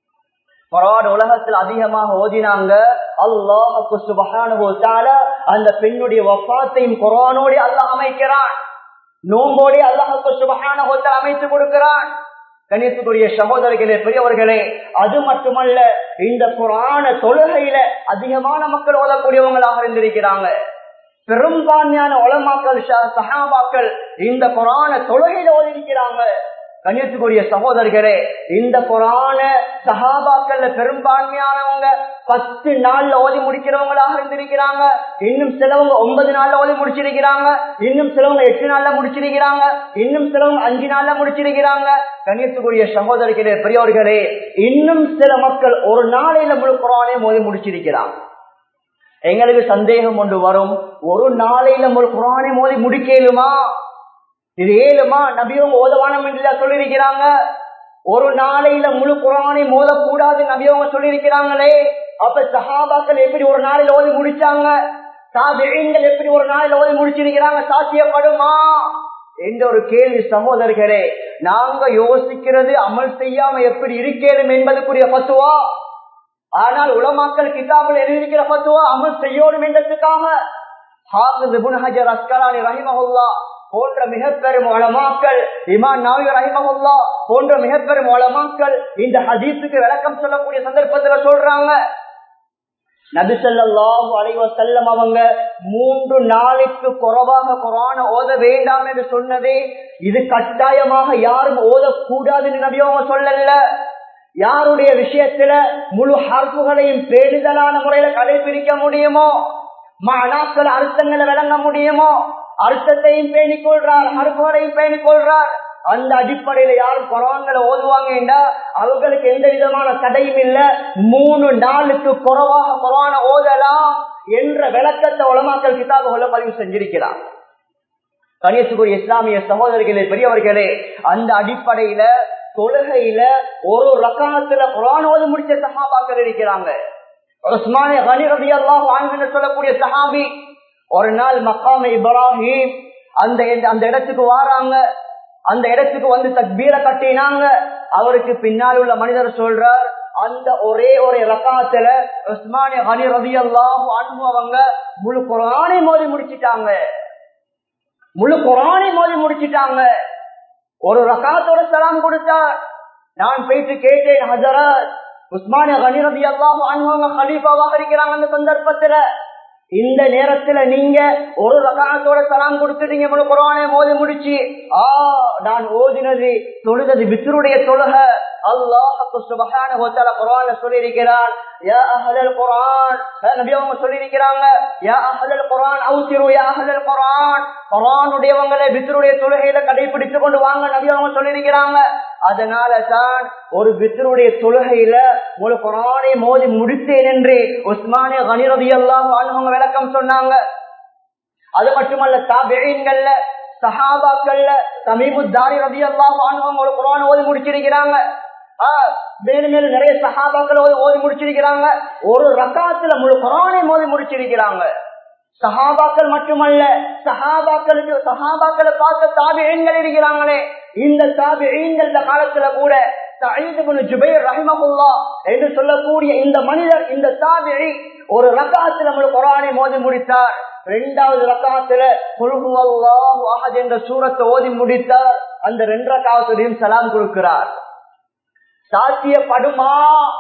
குரான் உலகத்தில் அதிகமாக ஓதினாங்க அல்லாஹுக்கு சுபஹானஹு வ தஆலா அந்த பெண்ணுடைய வஃபாத்தையும் குரானோட அல்லாஹ் அமைக்கிறான் நோம்போடி அல்லாஹுக்கு சுபஹானஹு வ தஆலா அமைத்து கொடுக்கிறான் கணியத்துக்குரிய சகோதரர்களே பெரியவர்களே அது மட்டுமல்ல இந்த புராண தொழுகையில அதிகமான மக்கள் ஓதக்கூடியவங்களாக இருந்திருக்கிறாங்க பெரும்பான்மையான உலமாக்கள் சஹாபாக்கள் இந்த புராண தொழுகையில ஓதிருக்கிறாங்க கண்ணியத்துக்குரிய சகோதரர்களே இந்த புராண சஹாபாக்கள்ல பெரும்பான்மையானவங்க பத்து நாள்ல ஓதி முடிக்கிறவங்களாக இருந்திருக்கிறாங்க இன்னும் சிலவங்க ஒன்பது நாள்ல ஓதி முடிச்சிருக்கிறாங்க இன்னும் சிலவங்க எட்டு நாள்ல முடிச்சிருக்கிறாங்க இன்னும் சிலவங்க அஞ்சு நாள்ல முடிச்சிருக்கிறாங்க கண்ணியத்துக்குரிய சகோதரர்களே பெரியவர்களே இன்னும் சில மக்கள் ஒரு நாளையில முழு குரானே மோதி முடிச்சிருக்கிறாங்க எங்களுக்கு சந்தேகம் ஒன்று வரும் ஒரு நாளையில முழு குரானே மோதி முடிக்கலுமா இது ஏழுமா நபியவங்க ஓதவானம் என்று சொல்லியிருக்கிறாங்க ஒரு நாளையில முழு குரானை மோதக்கூடாது நபியவங்க சொல்லியிருக்கிறாங்களே அப்ப சஹாபாக்கள் எப்படி ஒரு நாளையில ஓதி முடிச்சாங்க சாபிகள் எப்படி ஒரு நாளையில ஓதி முடிச்சிருக்கிறாங்க சாத்தியப்படுமா என்ற ஒரு கேள்வி சகோதரர்களே நாங்க யோசிக்கிறது அமல் செய்யாம எப்படி இருக்கேனும் என்பதுக்குரிய பத்துவா ஆனால் உலமாக்கல் கிதாபில் எழுதியிருக்கிற பத்துவா அமல் செய்யணும் என்றதுக்காக ஹாஃபிஸ் இப்னு ஹஜர் அஸ்கலானி ரஹிமஹுல்லா போன்ற மிக பெரும் உலமாக்கள் இமான் நாவி ரஹிமஹுல்லா போன்ற மிக பெரும் உலமாக்கள் இந்த ஹதீஸுக்கு விளக்கம் சொல்லக்கூடிய சந்தர்ப்பத்துல சொல்றாங்க நபிசல்லாஹு அலைவ செல்லம் அவங்க மூன்று நாளைக்கு குறைவாக குரான ஓத வேண்டாம் என்று சொன்னதே இது கட்டாயமாக யாரும் ஓதக்கூடாதுன்னு நபி அவங்க சொல்லல யாருடைய விஷயத்துல முழு ஹர்ப்புகளையும் பேணுதலான முறையில கடைபிடிக்க முடியுமோ மாணாக்கள் அர்த்தங்களை விளங்க முடியுமோ அர்த்தத்தையும் பேணிக் கொள்றார் ஹர்ப்புகளையும் பேணிக் கொள்றார் அந்த அடிப்படையில யாரும் குறவாங்களை ஓதுவாங்கடா அவங்களுக்கு எந்த விதமான தடையும் இல்ல மூணு நாளுக்கு குறவாக குரான ஓதலாம் என்ற விளக்கத்தை உலமாக்கல் கிதாபுகளை பதிவு செஞ்சிருக்கிறார் கணேசுக்குரிய இஸ்லாமிய சகோதரர்களே பெரியவர்களே அந்த அடிப்படையில தொழுகையில ஒரு ரக்காத்துல குரான் ஓது முடிச்ச சஹாபாக்கள் இருக்கிறாங்க உஸ்மானே கனி ரதி அல்லாஹ் சொல்லக்கூடிய சஹாபி ஒரு நாள் மக்காம இப்ராஹிம் அந்த அந்த இடத்துக்கு வாராங்க அந்த இடத்துக்கு வந்து தக்பீர கட்டினாங்க அவருக்கு பின்னால் உள்ள மனிதர் சொல்றார் அந்த ஒரே ஒரு ரக்காத்துல உஸ்மானே கனி ரதி அல்லாஹ் அவங்க முழு குரானை மோதி முடிச்சிட்டாங்க முழு குரானை மோதி முடிச்சிட்டாங்க ஒரு ரகாத்தோட சலாம் கொடுத்தார் நான் போயிட்டு கேட்டேன் ஹஜரத் உஸ்மானிய கனிரதி அல்லாஹ் அனுபவங்க ஹலீஃபாவாக இருக்கிறாங்க அந்த சந்தர்ப்பத்துல இந்த நேரத்துல நீங்க ஒரு ரகாத்தோட சலாம் கொடுத்துட்டீங்க முழு குரானை மோதி முடிச்சு ஆ நான் ஓதினது தொழுதது வித்தருடைய தொழுக அல்லாஹுக்கு சுபகான ஒத்தல குரான சொல்லியிருக்கிறான் யா அஹலல் குரான் நபி அவங்க சொல்லியிருக்கிறாங்க யா அஹலல் குரான் அவுசிரு யா அஹலல் குரான் குரானுடையவங்களை வித்தருடைய தொழுகையில கடைபிடித்து கொண்டு வாங்க நபி அவங்க சொல்லியிருக்கிறாங்க அதனால தான் ஒரு வித்தருடைய தொழுகையில ஒரு குரானை மோதி முடித்தேன் என்று உஸ்மானிய கனிரதி எல்லாம் அவங்க விளக்கம் சொன்னாங்க அது மட்டுமல்ல தாபியங்கள்ல சஹாபாக்கள்ல சமீபுத்தாரி ரவி எல்லாம் ஒரு குரான் ஓதி முடிச்சிருக்கிறாங்க மேலும் மேலும் நிறைய சஹாபாக்கள் ஓதி ஓதி முடிச்சிருக்கிறாங்க ஒரு ரக்காத்துல முழு குரானை மோதி முடிச்சிருக்கிறாங்க சஹாபாக்கள் மட்டுமல்ல சஹாபாக்களுக்கு சஹாபாக்களை பார்க்க தாபியங்கள் இருக்கிறாங்களே இந்த தாபியங்கள் காலத்துல கூட என்று சொல்லக்கூடிய இந்த மனிதர் இந்த தாபிழி ஒரு ரக்காத்துல முழு குரானை மோதி முடித்தார் இரண்டாவது ரக்காத்துல என்ற சூரத்தை ஓதி முடித்தார் அந்த ரெண்டு ரக்காவத்துடையும் சலாம் கொடுக்கிறார் சாத்தியப்படுமா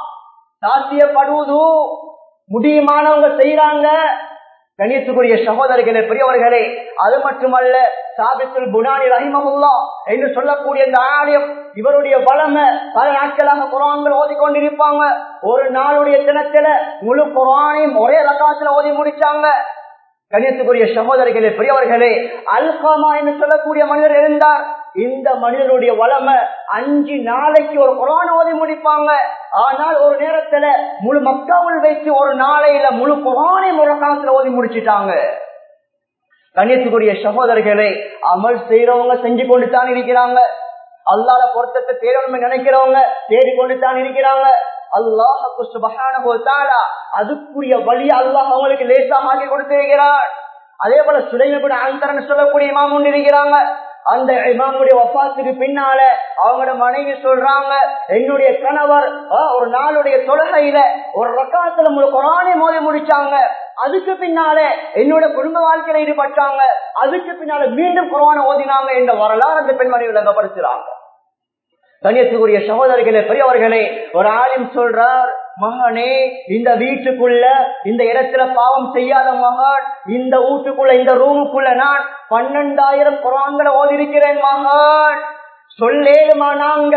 சாத்தியப்படுவது முடியுமானவங்க செய்யறாங்க கணியத்துக்குரிய சகோதரர்களே பெரியவர்களே அது மட்டுமல்ல சாபித்துல் புனானி ரஹிமகுல்லா என்று சொல்லக்கூடிய இந்த ஆலயம் இவருடைய வளமை பல நாட்களாக குரான்கள் ஓதி கொண்டிருப்பாங்க ஒரு நாளுடைய தினத்துல முழு குரானையும் ஒரே ரகாத்துல ஓதி முடிச்சாங்க கணியத்துக்குரிய சகோதரிகளே பெரியவர்களே அல்காமா என்று சொல்லக்கூடிய மனிதர் இருந்தார் இந்த மனிதனுடைய வளமை அஞ்சு நாளைக்கு ஒரு குரான் ஓதி முடிப்பாங்க ஆனால் ஒரு நேரத்துல முழு மக்காவில் வைத்து ஒரு நாளையில முழு குரானை முழக்காலத்துல ஓதி முடிச்சிட்டாங்க கண்ணியத்துக்குரிய சகோதரர்களே அமல் செய்யறவங்க செஞ்சு கொண்டு தான் இருக்கிறாங்க அல்லாத பொருத்தத்தை தேடணும்னு நினைக்கிறவங்க தேடிக்கொண்டு தான் இருக்கிறாங்க அல்லாஹு சுபகான அதுக்குரிய வழி அல்லாஹ் அவங்களுக்கு லேசாக ஆக்கி கொடுத்திருக்கிறார் அதே போல சுலைமபுட அந்தரன் சொல்லக்கூடிய இமாம் ஒன்று இருக்கிறாங்க அந்த இமாமுடைய ஒப்பாத்துக்கு பின்னால அவங்களோட மனைவி சொல்றாங்க என்னுடைய கணவர் ஒரு நாளுடைய தொழுகையில ஒரு ரக்காத்துல குரானை மோதி முடிச்சாங்க அதுக்கு பின்னால என்னோட குடும்ப வாழ்க்கையில ஈடுபட்டாங்க அதுக்கு பின்னால மீண்டும் குரானை ஓதினாங்க என்ற வரலாறு அந்த பெண்மணி விளங்கப்படுத்துறாங்க கண்ணியத்துக்குரிய சகோதரிகளே பெரியவர்களே ஒரு ஆலிம் சொல்றார் மகனே இந்த வீட்டுக்குள்ள இந்த இடத்துல பாவம் செய்யாத மகன் இந்த வீட்டுக்குள்ள இந்த ரூமுக்குள்ள நான் பன்னெண்டாயிரம் குரான்களை ஓதிருக்கிறேன் மகன் சொல்லேலுமா நாங்க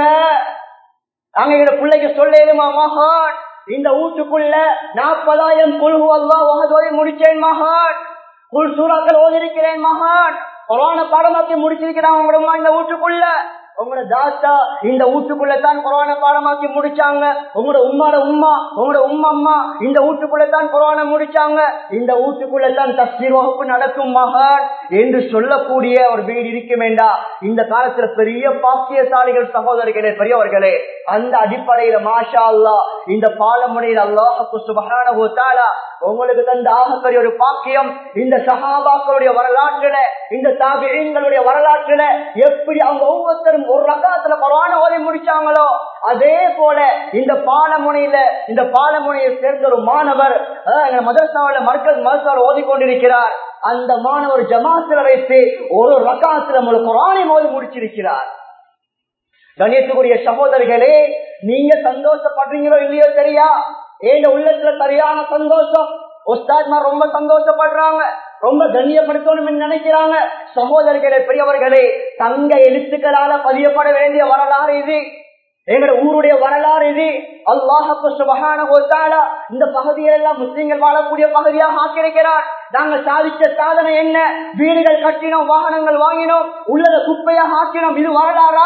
நாங்க எங்க பிள்ளைக்கு சொல்லேலுமா மகன் இந்த வீட்டுக்குள்ள நாற்பதாயிரம் குழுகு அல்லா ஓதி முடிச்சேன் மகன் குல் சூறாக்கள் ஓதிருக்கிறேன் மகன் கொரோனா பாடமாக்கி முடிச்சிருக்கிறான் உங்களோட இந்த வீட்டுக்குள்ள உங்களோட தாத்தா இந்த வீட்டுக்குள்ளதான் கொரோனா பாடமாக்கி முடிச்சாங்க உங்களோட உம்மாட உம்மா உங்களோட உம்மா அம்மா இந்த வீட்டுக்குள்ளதான் கொரோனா முடிச்சாங்க இந்த வீட்டுக்குள்ளதான் தஸ்தீர் வகுப்பு நடக்கும் மகன் என்று சொல்லக்கூடிய ஒரு வீடு இருக்க வேண்டாம் இந்த காலத்துல பெரிய பாக்கியசாலிகள் சகோதரிகளே பெரியவர்களே அந்த அடிப்படையில மாஷா அல்லா இந்த பாலமுனையில் அல்லாஹு சுபகான உங்களுக்கு தந்த ஆகப்பெரிய ஒரு பாக்கியம் இந்த சகாபாக்களுடைய வரலாற்றுல இந்த தாபியங்களுடைய வரலாற்றுல எப்படி அவங்க ஒவ்வொருத்தரும் ஒரு ரகத்துல கொரோனா ஓதி முடிச்சாங்களோ அதே போல இந்த பாலமுனையில இந்த பாலமுனையை சேர்ந்த ஒரு மாணவர் மதரசாவில மர்க்கஸ் மதரசாவில் ஓதிக்கொண்டிருக்கிறார் அந்த மாணவர் ஜமாத்துல வைத்து ஒரு ரகாத்துல குரானை மோதி முடிச்சிருக்கிறார் கணியத்துக்குரிய சகோதரிகளே நீங்க சந்தோஷப்படுறீங்களோ இல்லையோ தெரியா ஏன் உள்ளத்துல சரியான சந்தோஷம் உஸ்தாத்மார் ரொம்ப சந்தோஷப்படுறாங்க ரொம்ப கண்ணியப்படுத்தணும் நினைக்கிறாங்க சகோதரர்களே பெரியவர்களே தங்க எழுத்துக்களால பதியப்பட வேண்டிய வரலாறு இது எங்களோட ஊருடைய வரலாறு இது அல்லாஹப்பு சுபகான இந்த பகுதியெல்லாம் முஸ்லீம்கள் வாழக்கூடிய பகுதியாக ஆக்கியிருக்கிறார் நாங்க சாதிச்ச சாதனை என்ன வீடுகள் கட்டினோம் வாகனங்கள் வாங்கினோம் உள்ளத குப்பையாக ஆக்கினோம் இது வரலாறா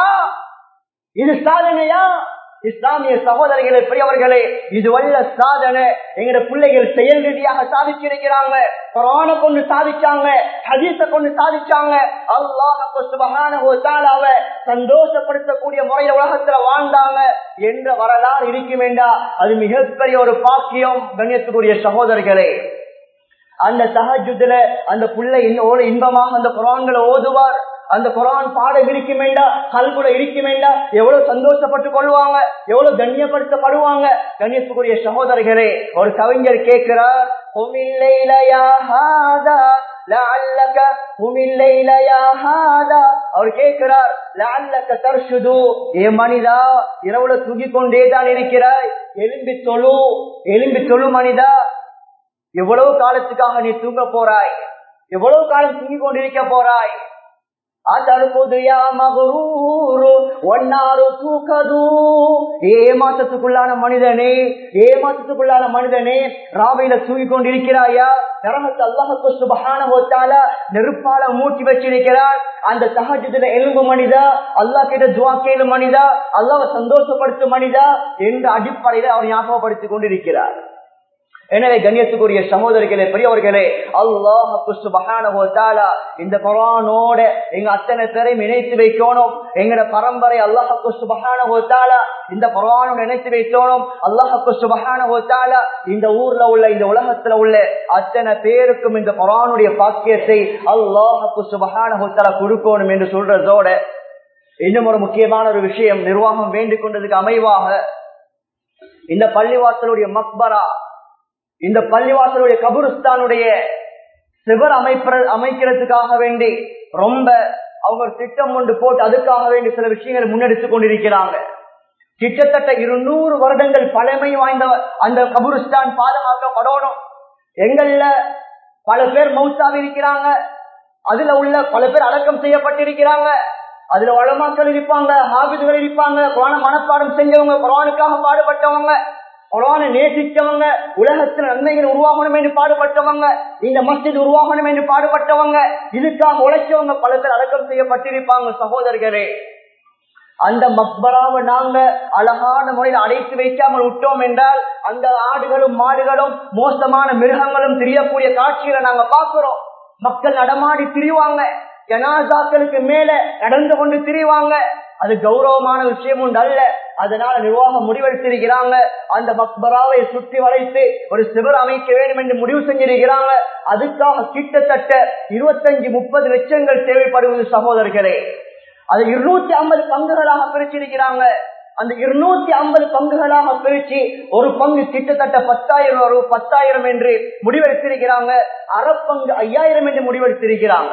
இது சாதனையா இஸ்லாமிய சகோதரிகளே பெரியவர்களே இது வல்ல சாதனை எங்கட பிள்ளைகள் செயல் ரீதியாக சாதிச்சிருக்கிறாங்க கொரோனா கொண்டு சாதிச்சாங்க ஹதீச கொண்டு சாதிச்சாங்க அல்லாஹால சந்தோஷப்படுத்தக்கூடிய முறையில உலகத்துல வாழ்ந்தாங்க என்ற வரலாறு இருக்க வேண்டாம் அது மிகப்பெரிய ஒரு பாக்கியம் கண்ணியத்துக்குரிய சகோதரிகளே அந்த சஹஜுல அந்த பிள்ளை இன்பமாக அந்த குரான்களை ஓதுவார் அந்த குரான் பாடம் இருக்குமேண்டா கல்குல இருக்குமேண்டா எவ்வளவு சந்தோஷப்பட்டு கொள்வாங்க எவ்வளவு கண்ணியப்படுத்தப்படுவாங்க கண்ணியத்துக்குரிய சகோதரர்களே ஒரு கவிஞர் கேட்கிறார் அவர் கேட்கிறார் ஏ மனிதா இரவுல தூங்கி கொண்டே தான் இருக்கிறாய் எலும்பி தொழு எலும்பி தொழு மனிதா எவ்வளவு காலத்துக்காக நீ தூங்க போறாய் எவ்வளவு காலம் தூங்கி கொண்டிருக்க போறாய் ஏமாற்றத்துக்குள்ளான மனிதனே ஏமாற்றத்துக்குள்ளான மனிதனே ராவையில தூங்கி கொண்டிருக்கிறாயா நரமத்து அல்லாஹு சுபகான நெருப்பால மூட்டி வச்சிருக்கிறார் அந்த சகஜத்துல எலும்பு மனிதா அல்லா கிட்ட துவா கேளு மனிதா அல்லாவை சந்தோஷப்படுத்தும் மனிதா என்ற அடிப்படையில அவர் ஞாபகப்படுத்திக் கொண்டிருக்கிறார் எனவே கண்ணியத்துக்குரிய சகோதரிகளே பெரியவர்களே அல்லாஹு சுபஹானஹு தஆலா இந்த குர்ஆனோட எங்க அத்தனை பேரையும் இணைத்து வைக்கணும் எங்கட பரம்பரை அல்லாஹு சுபஹானஹு தஆலா இந்த குர்ஆனோட இணைத்து வைக்கணும் அல்லாஹு சுபஹானஹு தஆலா இந்த ஊர்ல உள்ள இந்த உலகத்துல உள்ள அத்தனை பேருக்கும் இந்த குர்ஆனுடைய பாக்கியத்தை அல்லாஹு சுபஹானஹு தஆலா கொடுக்கணும் என்று சொல்றதோட இன்னும் ஒரு முக்கியமான ஒரு விஷயம் நிர்வாகம் வேண்டிக் கொண்டதுக்கு அமைவாக இந்த பள்ளிவாசலுடைய மக்பரா இந்த பள்ளிவாசலுடைய கபுருஸ்தானுடைய சிவர் அமைப்ப அமைக்கிறதுக்காக வேண்டி ரொம்ப அவங்க ஒரு திட்டம் ஒன்று போட்டு அதுக்காக வேண்டி சில விஷயங்களை முன்னெடுத்துக் கொண்டிருக்கிறாங்க கிட்டத்தட்ட இருநூறு வருடங்கள் பழமை வாய்ந்த அந்த கபுருஸ்தான் பாதுகாக்கப்படணும் எங்கள்ல பல பேர் மௌத்தாவி இருக்கிறாங்க அதுல உள்ள பல பேர் அடக்கம் செய்யப்பட்டிருக்கிறாங்க அதுல வளமாக்கள் இருப்பாங்க ஹாபிதுகள் இருப்பாங்க குரான மனப்பாடம் செஞ்சவங்க குரானுக்காக பாடுபட்டவங்க குரானை நேசிச்சவங்க உலகத்துல நன்மைகள் உருவாகணும் என்று பாடுபட்டவங்க இந்த மஸ்ஜித் உருவாகணும் என்று பாடுபட்டவங்க இதுக்காக உழைச்சவங்க பல பேர் அடக்கம் செய்யப்பட்டிருப்பாங்க சகோதரர்களே அந்த மக்பராவை நாங்க அழகான முறையில் அடைத்து வைக்காமல் விட்டோம் என்றால் அந்த ஆடுகளும் மாடுகளும் மோசமான மிருகங்களும் தெரியக்கூடிய காட்சிகளை நாங்க பாக்குறோம் மக்கள் நடமாடி திரிவாங்க ஜனாசாக்களுக்கு மேல நடந்து கொண்டு திரிவாங்க அது கௌரவமான விஷயம் உண்டு அல்ல அதனால நிர்வாகம் முடிவெடுத்திருக்கிறாங்க அந்த மக்பராவை சுற்றி வளைத்து ஒரு சிவர் அமைக்க வேண்டும் என்று முடிவு செஞ்சிருக்கிறாங்க அதுக்காக கிட்டத்தட்ட இருபத்தஞ்சு முப்பது லட்சங்கள் தேவைப்படுவது சகோதரர்களே அது இருநூத்தி ஐம்பது பங்குகளாக பிரிச்சிருக்கிறாங்க அந்த இருநூத்தி ஐம்பது பங்குகளாக பிரிச்சு ஒரு பங்கு கிட்டத்தட்ட பத்தாயிரம் ஒரு பத்தாயிரம் என்று முடிவெடுத்திருக்கிறாங்க அறப்பங்கு ஐயாயிரம் என்று முடிவெடுத்திருக்கிறாங்க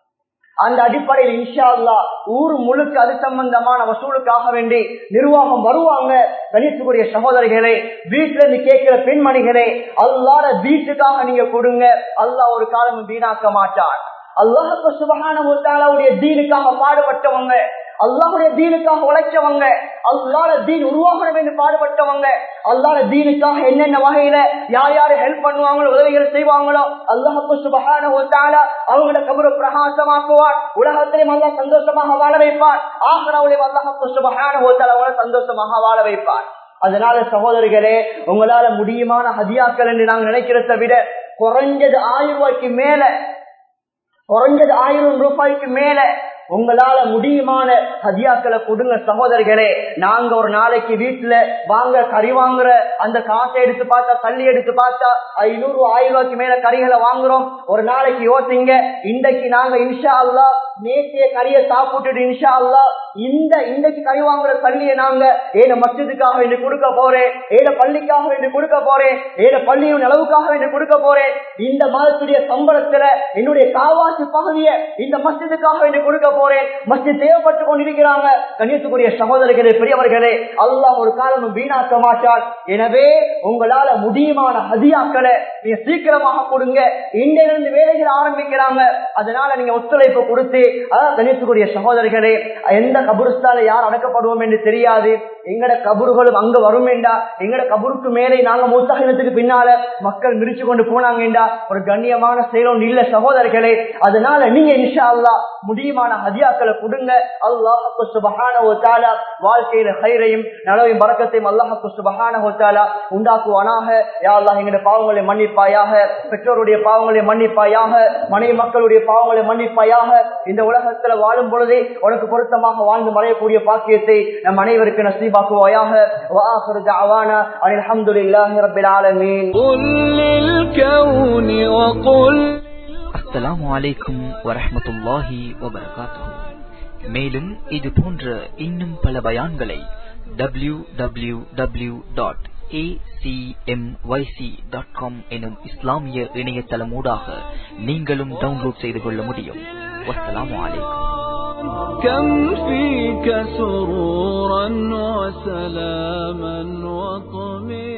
அந்த அடிப்படையில் இன்ஷா அல்லா ஊர் முழுக்க அது சம்பந்தமான வசூலுக்காக வேண்டி நிர்வாகம் வருவாங்க கணித்துக்குரிய சகோதரிகளே வீட்டுல இருந்து கேட்கிற பெண்மணிகளே அல்லாத வீட்டுக்காக நீங்க கொடுங்க அல்லாஹ் ஒரு காலம் வீணாக்க மாட்டான் அல்லாஹுக்கு சுபகான ஒரு தீனுக்காக பாடுபட்டவங்க அல்லாஹுடைய தீனுக்காக உழைச்சவங்க அல்லாத தீன் உருவாகணும் என்று பாடுபட்டவங்க அல்லாத தீனுக்காக என்னென்ன வகையில யார் யாரு ஹெல்ப் பண்ணுவாங்களோ உதவிகள் செய்வாங்களோ அல்லாஹுக்கு சுபகான அவங்களோட கபரு பிரகாசமாக்குவார் உலகத்திலையும் அல்லா சந்தோஷமாக வாழ வைப்பார் ஆகராவிலையும் அல்லாஹுக்கு சுபகான அவங்கள சந்தோஷமாக வாழ வைப்பார் அதனால சகோதரிகளே உங்களால முடியுமான ஹதியாக்கள் என்று நாங்க நினைக்கிறத விட குறைஞ்சது ஆயிரம் ரூபாய்க்கு மேல குறைஞ்சது ஆயிரம் ரூபாய்க்கு மேல உங்களால முடியுமான ஹதியாக்களை கொடுங்க சகோதரிகளே நாங்க ஒரு நாளைக்கு வீட்டுல வாங்க கறி வாங்குற அந்த காசை எடுத்து பார்த்தா தள்ளி எடுத்து பார்த்தா ஐநூறு ஆயிரம் ரூபாய்க்கு மேல கறிகளை வாங்குறோம் ஒரு நாளைக்கு யோசிங்க இன்றைக்கு நாங்க இன்ஷா அல்லா நேற்றைய கறியை சாப்பிட்டுட்டு இன்ஷா அல்லா இந்த இன்றைக்கு கறி வாங்குற தள்ளியை நாங்க ஏன மஸ்ஜிதுக்காக வேண்டி கொடுக்க போறேன் ஏன பள்ளிக்காக வேண்டி கொடுக்க போறேன் ஏன பள்ளியின் அளவுக்காக வேண்டி கொடுக்க போறேன் இந்த மாதத்துடைய சம்பளத்துல என்னுடைய காவாசி பகுதியை இந்த மஸ்ஜிதுக்காக வேண்டி கொடுக்க போறேன் மஸ்ஜித் தேவைப்பட்டு கொண்டிருக்கிறாங்க கண்ணியத்துக்குரிய சகோதரர்களே பெரியவர்களே அல்லாஹ் ஒரு காலமும் வீணாக்க மாட்டார் எனவே உங்களால முடியுமான ஹதியாக்களை நீங்க சீக்கிரமாக கொடுங்க இன்றிலிருந்து வேலைகள் ஆரம்பிக்கிறாங்க அதனால நீங்க ஒத்துழைப்பு கொடுத்து அதான் கணித்துக்குரிய சகோதரிகளே எந்த கபுருஸ்தால யார் அடக்கப்படுவோம் என்று தெரியாது எங்கட கபுர்களும் அங்க வரும் என்றா எங்கட கபருக்கு மேலே நாங்க மூத்தாகினத்துக்கு பின்னால மக்கள் மிரிச்சு கொண்டு போனாங்கடா ஒரு கண்ணியமான செயலும் இல்ல சகோதரர்களே அதனால நீங்க இன்ஷா அல்லா முடியுமான ஹதியாக்களை கொடுங்க அல்லாஹு சுபஹான வாழ்க்கையில ஹைரையும் நலவையும் பறக்கத்தையும் அல்லாஹு சுபஹான உண்டாக்குவானாக யா அல்லாஹ் எங்களுடைய பாவங்களை மன்னிப்பாயாக பெற்றோருடைய பாவங்களை மன்னிப்பாயாக மனைவி மக்களுடைய பாவங்களை மன்னிப்பாயாக இந்த உலகத்துல வாழும் பொழுதே உனக்கு பொருத்தமாக வாழ்ந்து மறையக்கூடிய பாக்கியத்தை நம் அனைவருக்கு நசீபாக்குவாயாக وآخر دعوانا أن الحمد لله رب العالمين قل للكون وقل அஸ்ஸலாமு அலைக்கும் வரஹ்மத்துல்லாஹி வபரகாத்துஹு மேலும் இது போன்ற இன்னும் பல பயான்களை W W W dot dot com எனும் இஸ்லாமிய இணையதளமூடாக நீங்களும் டவுன்லோட் செய்து கொள்ள முடியும் வஸ்ஸலாமு அலைக்கும் كم فيك سرورا وسلاما وطمئنا